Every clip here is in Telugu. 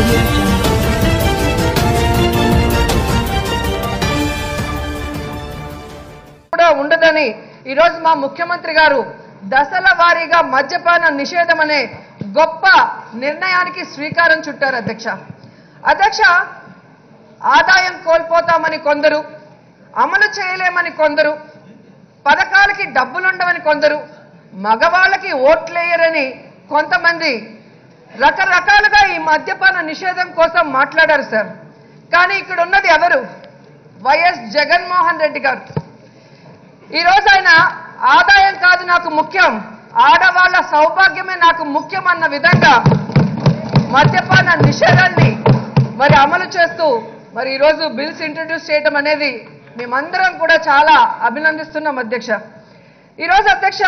audio jungle. కూడా ఉండదని ఈరోజు మా ముఖ్యమంత్రి గారు దశల వారీగా మద్యపాన నిషేధం అనే గొప్ప నిర్ణయానికి శ్రీకారం చుట్టారు అధ్యక్ష అధ్యక్ష ఆదాయం కోల్పోతామని కొందరు అమలు చేయలేమని కొందరు పథకాలకి డబ్బులుండవని కొందరు మగవాళ్ళకి ఓట్లేయరని కొంతమంది రకరకాలుగా ఈ మద్యపాన నిషేధం కోసం మాట్లాడారు సార్ కానీ ఇక్కడ ఉన్నది ఎవరు వైఎస్ జగన్మోహన్ రెడ్డి గారు ఈ రోజు ఆయన ఆదాయం కాదు నాకు ముఖ్యం ఆడవాళ్ల సౌభాగ్యమే నాకు ముఖ్యం అన్న విధంగా మద్యపాన నిషేధాన్ని మరి అమలు చేస్తూ మరి ఈరోజు బిల్స్ ఇంట్రడ్యూస్ చేయడం అనేది మేమందరం కూడా చాలా అభినందిస్తున్నాం అధ్యక్ష ఈరోజు అధ్యక్ష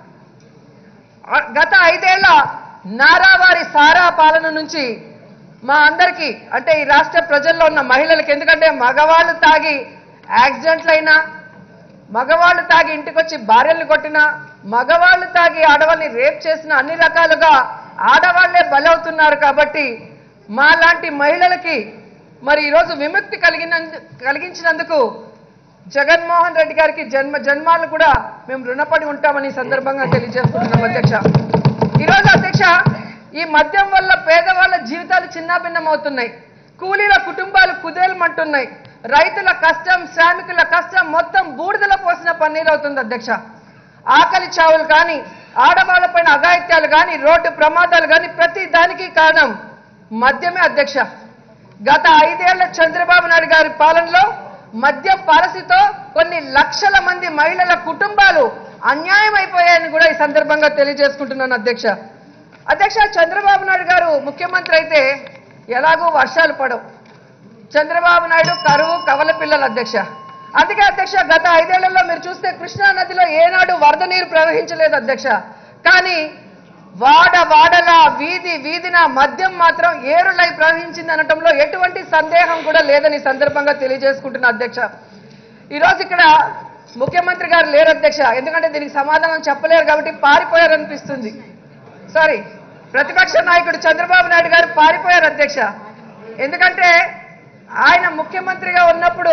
ఆ- గత ఐదేళ్ల నారావారి సారా పాలన నుంచి మా అందరికీ అంటే ఈ రాష్ట్ర ప్రజల్లో ఉన్న మహిళలకు ఎందుకంటే మగవాళ్ళు తాగి యాక్సిడెంట్లైనా మగవాళ్ళు తాగి ఇంటికొచ్చి భార్యల్ని కొట్టినా మగవాళ్ళు తాగి ఆడవాళ్ళని రేప్ చేసిన అన్ని రకాలుగా ఆడవాళ్లే బలవుతున్నారు కాబట్టి మా లాంటి మహిళలకి మరి ఈరోజు విముక్తి కలిగిన కలిగించినందుకు జగన్మోహన్ రెడ్డి గారికి జన్మ జన్మాలు కూడా మేము రుణపడి ఉంటామని ఈ సందర్భంగా తెలియజేస్తున్నాం అధ్యక్ష ఈరోజు అధ్యక్ష ఈ మద్యం వల్ల పేదవాళ్ళ జీవితాలు చిన్నాభిన్నమవుతున్నాయి కూలీల కుటుంబాలు కుదేలమంటున్నాయి రైతుల కష్టం శ్రామికుల కష్టం మొత్తం బూడిదల పోసిన పన్నీరు అవుతుంది అధ్యక్ష ఆకలి చావులు కానీ ఆడవాళ్లపైన అఘాయిత్యాలు కానీ రోడ్డు ప్రమాదాలు కానీ ప్రతి దానికి కారణం మద్యమే అధ్యక్ష గత ఐదేళ్ల చంద్రబాబు నాయుడు గారి పాలనలో మద్యం పాలసీతో కొన్ని లక్షల మంది మహిళల కుటుంబాలు అన్యాయం అయిపోయాయని కూడా ఈ సందర్భంగా తెలియజేసుకుంటున్నాను అధ్యక్ష అధ్యక్ష చంద్రబాబు నాయుడు గారు ముఖ్యమంత్రి అయితే ఎలాగో వర్షాలు పడవు చంద్రబాబు నాయుడు కరువు కవల పిల్లల అధ్యక్ష అందుకే అధ్యక్ష గత ఐదేళ్లలో మీరు చూస్తే కృష్ణా నదిలో ఏనాడు వరద నీరు ప్రవహించలేదు అధ్యక్ష కానీ వాడ వాడల వీధి వీధిన మద్యం మాత్రం ఏరులై ప్రవహించింది అనటంలో ఎటువంటి సందేహం కూడా లేదని ఈ సందర్భంగా తెలియజేసుకుంటున్నా అధ్యక్ష ఈరోజు ఇక్కడ ముఖ్యమంత్రి గారు లేరు అధ్యక్ష ఎందుకంటే దీనికి సమాధానం చెప్పలేరు కాబట్టి పారిపోయారనిపిస్తుంది సారీ ప్రతిపక్ష నాయకుడు చంద్రబాబు నాయుడు గారు పారిపోయారు అధ్యక్ష ఎందుకంటే ఆయన ముఖ్యమంత్రిగా ఉన్నప్పుడు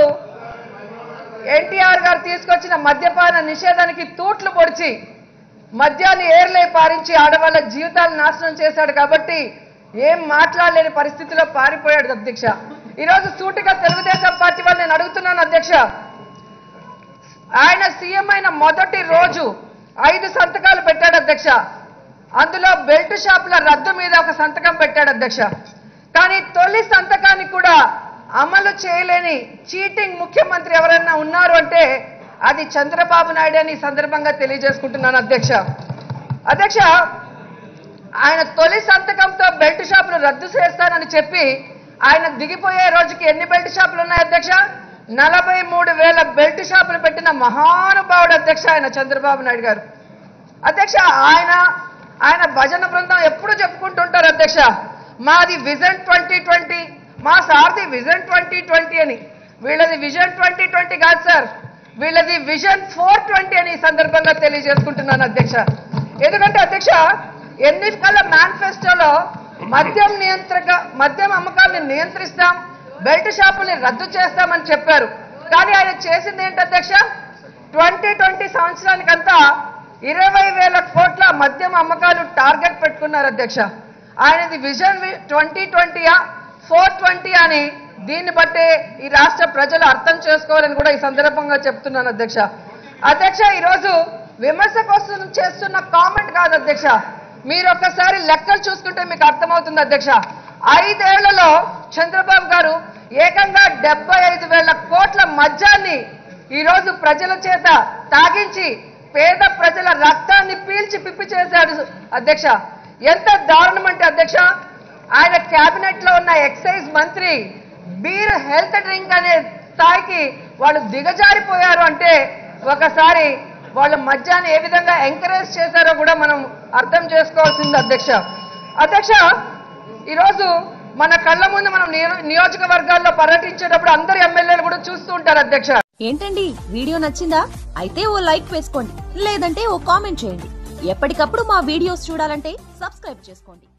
ఎన్టీఆర్ గారు తీసుకొచ్చిన మద్యపాన నిషేధానికి తూట్లు పొడిచి మద్యాన్ని ఏర్లే పారించి ఆడవాళ్ళ జీవితాలు నాశనం చేశాడు కాబట్టి ఏం మాట్లాడలేని పరిస్థితిలో పారిపోయాడు అధ్యక్ష ఈరోజు సూటిగా తెలుగుదేశం పార్టీ వాళ్ళు నేను అడుగుతున్నాను అధ్యక్ష ఆయన సీఎం అయిన మొదటి రోజు ఐదు సంతకాలు పెట్టాడు అధ్యక్ష అందులో బెల్ట్ షాపుల రద్దు మీద ఒక సంతకం పెట్టాడు అధ్యక్ష కానీ తొలి సంతకాన్ని కూడా అమలు చేయలేని చీటింగ్ ముఖ్యమంత్రి ఎవరైనా ఉన్నారు అంటే అది చంద్రబాబు నాయుడు అని ఈ సందర్భంగా తెలియజేసుకుంటున్నాను అధ్యక్ష అధ్యక్ష ఆయన తొలి సంతకంతో బెల్ట్ షాపులు రద్దు చేస్తానని చెప్పి ఆయన దిగిపోయే రోజుకి ఎన్ని బెల్ట్ షాపులు ఉన్నాయి అధ్యక్ష నలభై మూడు వేల బెల్ట్ షాపులు పెట్టిన మహానుభావుడు అధ్యక్ష ఆయన చంద్రబాబు నాయుడు గారు అధ్యక్ష ఆయన ఆయన భజన బృందం ఎప్పుడు చెప్పుకుంటుంటారు అధ్యక్ష మాది విజన్ ట్వంటీ ట్వంటీ మా సార్ది విజన్ ట్వంటీ ట్వంటీ అని వీళ్ళది విజన్ ట్వంటీ ట్వంటీ కాదు సార్ వీళ్ళది విజన్ ఫోర్ ట్వంటీ అని ఈ సందర్భంగా తెలియజేసుకుంటున్నాను అధ్యక్ష ఎందుకంటే అధ్యక్ష ఎన్నికల మేనిఫెస్టోలో మద్యం నియంత్రక మద్యం అమ్మకాలను నియంత్రిస్తాం బెల్ట్ షాపుల్ని రద్దు చేస్తామని చెప్పారు కానీ ఆయన చేసింది ఏంటి అధ్యక్ష ట్వంటీ ట్వంటీ సంవత్సరానికంతా ఇరవై వేల కోట్ల మద్యం అమ్మకాలు టార్గెట్ పెట్టుకున్నారు అధ్యక్ష ఆయనది విజన్ ట్వంటీ ట్వంటీయా ఫోర్ ట్వంటీ అని దీన్ని బట్టే ఈ రాష్ట్ర ప్రజలు అర్థం చేసుకోవాలని కూడా ఈ సందర్భంగా చెప్తున్నాను అధ్యక్ష అధ్యక్ష ఈరోజు విమర్శ కోసం చేస్తున్న కామెంట్ కాదు అధ్యక్ష మీరు ఒక్కసారి లెక్కలు చూసుకుంటే మీకు అర్థమవుతుంది అధ్యక్ష ఐదేళ్లలో చంద్రబాబు గారు ఏకంగా డెబ్బై ఐదు వేల కోట్ల మద్యాన్ని ఈరోజు ప్రజల చేత తాగించి పేద ప్రజల రక్తాన్ని పీల్చి పిప్పి చేశాడు అధ్యక్ష ఎంత దారుణం అంటే అధ్యక్ష ఆయన కేబినెట్ లో ఉన్న ఎక్సైజ్ మంత్రి బీర్ హెల్త్ డ్రింక్ అనే స్థాయికి వాళ్ళు దిగజారిపోయారు అంటే ఒకసారి వాళ్ళు మద్యాన్ని ఏ విధంగా ఎంకరేజ్ చేశారో కూడా మనం అర్థం చేసుకోవాల్సింది అధ్యక్ష అధ్యక్ష ఈరోజు మన కళ్ళ ముందు మనం నియో- నియోజకవర్గాల్లో పర్యటించేటప్పుడు అందరు ఎమ్మెల్యేలు కూడా చూస్తూ ఉంటారు అధ్యక్ష ఏంటండి వీడియో నచ్చిందా అయితే ఓ లైక్ వేసుకోండి లేదంటే ఓ కామెంట్ చేయండి ఎప్పటికప్పుడు మా వీడియోస్ చూడాలంటే సబ్స్క్రైబ్ చేసుకోండి